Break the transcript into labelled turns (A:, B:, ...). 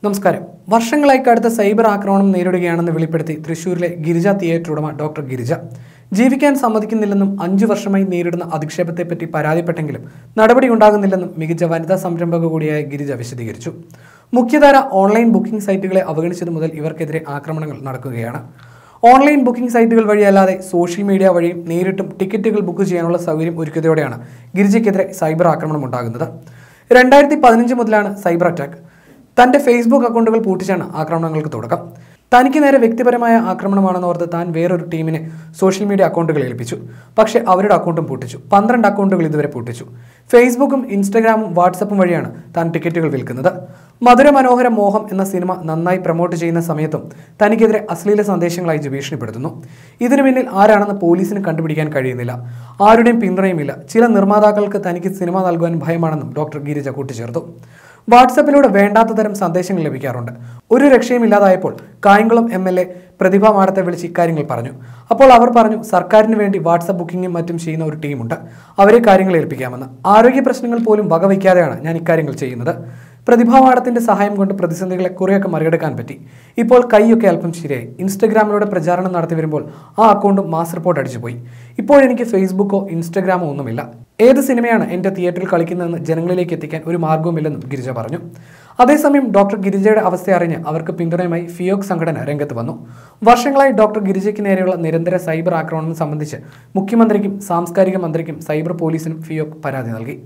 A: നമസ്കാരം വർഷങ്ങളായി കടുത്ത സൈബർ ആക്രമണം നേരിടുകയാണെന്ന് വെളിപ്പെടുത്തി തൃശൂരിലെ ഗിരിജ തിയേറ്റർ ഉടമ ഡോക്ടർ ഗിരിജ ജീവിക്കാൻ സമ്മതിക്കുന്നില്ലെന്നും അഞ്ചു വർഷമായി നേരിടുന്ന അധിക്ഷേപത്തെപ്പറ്റി പരാതിപ്പെട്ടെങ്കിലും നടപടി ഉണ്ടാകുന്നില്ലെന്നും മികച്ച വനിതാ സംരംഭക കൂടിയായ ഗിരിജ വിശദീകരിച്ചു മുഖ്യധാര ഓൺലൈൻ ബുക്കിംഗ് സൈറ്റുകളെ അവഗണിച്ചതു മുതൽ ഇവർക്കെതിരെ ആക്രമണങ്ങൾ നടക്കുകയാണ് ഓൺലൈൻ ബുക്കിംഗ് സൈറ്റുകൾ വഴിയല്ലാതെ സോഷ്യൽ മീഡിയ വഴിയും നേരിട്ടും ടിക്കറ്റുകൾ ബുക്ക് ചെയ്യാനുള്ള സൗകര്യം ഒരുക്കിയതോടെയാണ് ഗിരിജയ്ക്കെതിരെ സൈബർ ആക്രമണം ഉണ്ടാകുന്നത് രണ്ടായിരത്തി പതിനഞ്ച് മുതലാണ് സൈബർ അറ്റാക്ക് തന്റെ ഫേസ്ബുക്ക് അക്കൗണ്ടുകൾ പൂട്ടിച്ചാണ് ആക്രമണങ്ങൾക്ക് തുടക്കം തനിക്ക് നേരെ വ്യക്തിപരമായ ആക്രമണമാണെന്ന് ഓർത്ത് താൻ വേറൊരു ടീമിനെ സോഷ്യൽ മീഡിയ അക്കൗണ്ടുകൾ ഏൽപ്പിച്ചു പക്ഷേ അവരുടെ അക്കൗണ്ടും പൂട്ടിച്ചു പന്ത്രണ്ട് അക്കൗണ്ടുകൾ ഇതുവരെ പൂട്ടിച്ചു ഫേസ്ബുക്കും ഇൻസ്റ്റഗ്രാമും വാട്സപ്പും വഴിയാണ് താൻ ടിക്കറ്റുകൾ വിൽക്കുന്നത് മധുര മനോഹര മോഹം എന്ന സിനിമ നന്നായി പ്രൊമോട്ട് ചെയ്യുന്ന സമയത്തും തനിക്കെതിരെ അശ്ലീല സന്ദേശങ്ങൾ അയച്ച് ഭീഷണിപ്പെടുത്തുന്നു ഇതിനു പിന്നിൽ ആരാണെന്ന് പോലീസിന് കണ്ടുപിടിക്കാൻ കഴിയുന്നില്ല ആരുടെയും പിന്തുണയുമില്ല ചില നിർമ്മാതാക്കൾക്ക് തനിക്ക് സിനിമ നൽകുവാൻ ഭയമാണെന്നും ഡോക്ടർ ഗിരിജ കൂട്ടിച്ചേർത്തു വാട്സപ്പിലൂടെ വേണ്ടാത്ത തരം സന്ദേശങ്ങൾ ലഭിക്കാറുണ്ട് ഒരു രക്ഷയും ഇല്ലാതായപ്പോൾ Kayamkulam M L A Prathibha മാടത്തെ വിളിച്ച് ഇക്കാര്യങ്ങൾ പറഞ്ഞു അപ്പോൾ അവർ പറഞ്ഞു സർക്കാരിന് വേണ്ടി വാട്സപ്പ് ബുക്കിങ്ങും മറ്റും ചെയ്യുന്ന ഒരു ടീമുണ്ട് അവരെ കാര്യങ്ങൾ ഏൽപ്പിക്കാമെന്ന് ആരോഗ്യ പ്രശ്നങ്ങൾ പോലും വകവയ്ക്കാതെയാണ് ഞാൻ ഇക്കാര്യങ്ങൾ ചെയ്യുന്നത് പ്രതിഭാവാടത്തിന്റെ സഹായം കൊണ്ട് പ്രതിസന്ധികളെ കുറേയൊക്കെ മറികടക്കാൻ പറ്റി ഇപ്പോൾ കൈയൊക്കെ അല്പം ശരിയായി ഇൻസ്റ്റഗ്രാമിലൂടെ പ്രചാരണം നടത്തി വരുമ്പോൾ ആ അക്കൗണ്ട് മാസ് റിപ്പോർട്ട് അടിച്ചുപോയി ഇപ്പോൾ എനിക്ക് ഫേസ്ബുക്കോ ഇൻസ്റ്റഗ്രാമോ ഒന്നുമില്ല ഏത് സിനിമയാണ് എൻ്റെ തിയേറ്ററിൽ കളിക്കുന്നതെന്ന് ജനങ്ങളിലേക്ക് എത്തിക്കാൻ ഒരു മാർഗവുമില്ലെന്നും ഗിരിജ പറഞ്ഞു അതേസമയം ഡോക്ടർ ഗിരിജയുടെ അവസ്ഥ അറിഞ്ഞ് അവർക്ക് പിന്തുണയുമായി ഫിയോക് സംഘടന രംഗത്ത് വന്നു വർഷങ്ങളായി ഡോക്ടർ ഗിരിജയ്ക്ക് നേരെയുള്ള നിരന്തര സൈബർ ആക്രമണം സംബന്ധിച്ച് മുഖ്യമന്ത്രിക്കും സാംസ്കാരിക മന്ത്രിക്കും സൈബർ പോലീസിനും ഫിയോക് പരാതി നൽകി